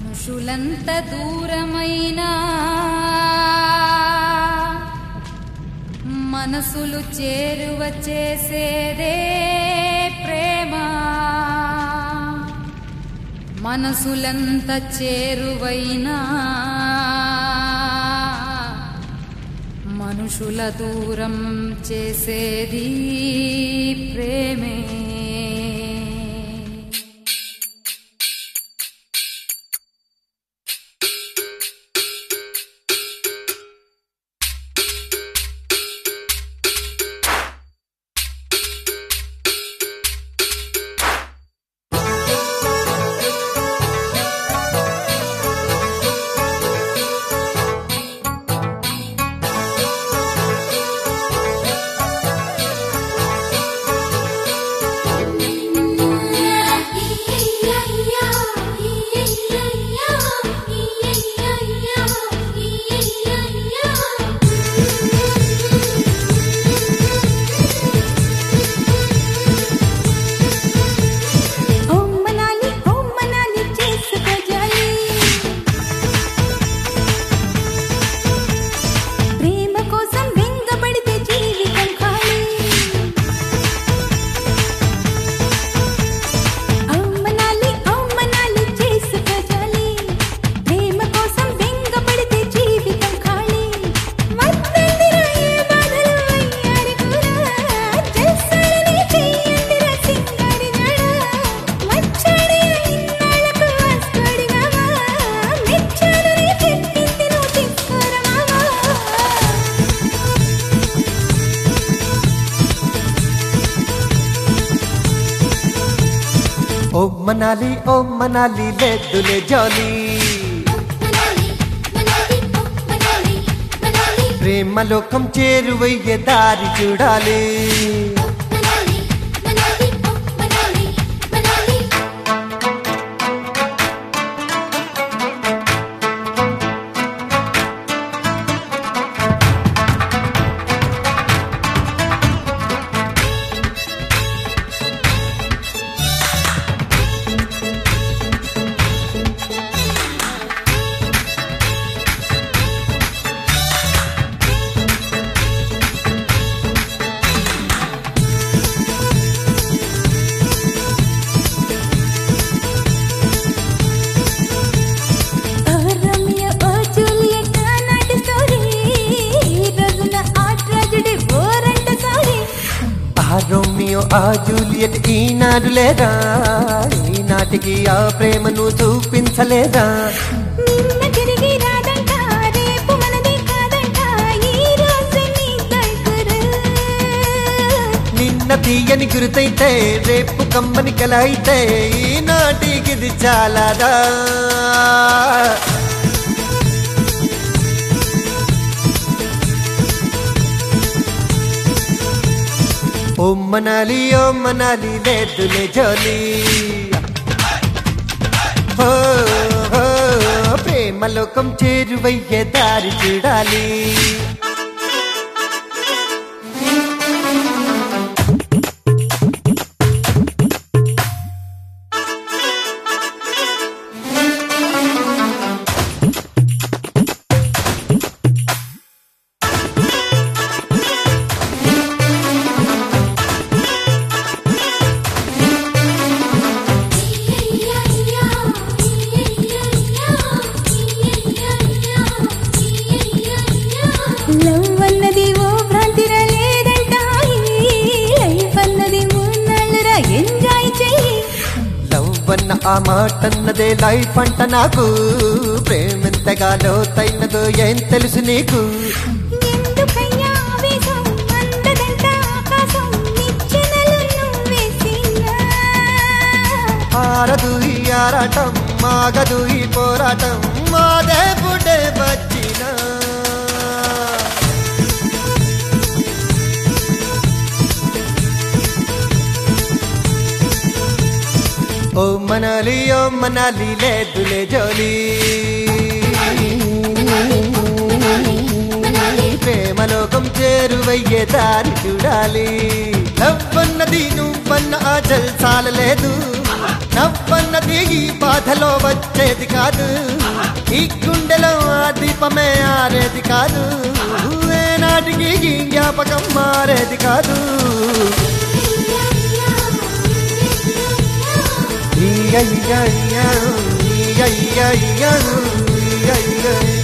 మనుషులంత దూరమైనా మనసులు చేరువ చేసేదే ప్రేమ మనసులంత చేరువైనా మనుషుల దూరం చేసేది ప్రేమే ఓ మనాలి ఓ మనాలి చేసుకో జాలి ప్రేమ కోసం వెంగబడితే జీవితం ఖాళీ ఓ మనాలి ఓ మనాలి చేసుకో జాలి ప్రేమ కోసం వెంగబడితే జీవితం ఖాళీ వద్దందిరా ఏ బాధలు అయ్యారి కూడా జల్సాలని చెయ్యండిరా సింగారి గడ వచ్చాడే ఇన్నాళ్ళకు వాస్కోడిగావా మెచ్చాలని చెప్పింది నువ్వు తీసుకోరా మావా ఓ మనాలి ఓ మనాలి లేదులే జాలి ప్రేమ లోకం చేరువయ్యే దారి చూడాలి ఓ రమ్య ఓ జూలియట్ నాటి స్టోరీ ఈ రోజున ఆ ట్రాజెడీ బోరంట సారీ ఆ రోమియో ఆ జూలియట్ ఈనాడు లేదా ఈనాటికి ఆ ప్రేమను చూపించలేదా నిన్న తిరిగి రాదంట రేపు మనది కాదంట ఈ రోజు నీ దగ్గర నిన్న తీయని గురుతైతే రేపు కమ్మని కల అయితే ఈనాటికి ఇది చాలాదా ఓ మనాలి ఓ మనాలి లేదులే జోలి ఓ, ఓ, ప్రేమ లోకం చేరువయ్యే దారి చూడాలి లవ్ అన్నది ఓ భ్రాంతిరా లేదంట లైఫ్ అన్నది మూన్నాళ్ళురా ఎంజాయ్ చెయ్యి లవ్ అన్న ఆ మాట అన్నదే లైఫ్ అంట నాకు ప్రేమెంతగా లోతైనదో ఏం తెలుసు నీకు ఎందుకయ్యా ఆవేశం అందదంట ఆకాశం నిచ్చెనలు నువ్వేసినా ఆరదు ఈ ఆరాటం మాగదు ఈ పోరాటం మాదే పుడే వచ్చినా ఓ మనాలి ఓ మనాలి లేదులే జోలి ప్రేమలోకం చేరువయ్యే దారి చూడాలి లవ్ అన్నది నువ్వన్న ఆ జల్సాల లేదు నవ్వన్నది ఈ బాధలో వచ్చేది కాదు ఈ గుండెలో ఆ దీపమే ఆరేది కాదు ఏనాటికి ఈ జ్ఞాపకం మారేది కాదు ఈ అయ్యయ్యో, ఈ అయ్యయ్యో, ఈ అయ్యయ్యో.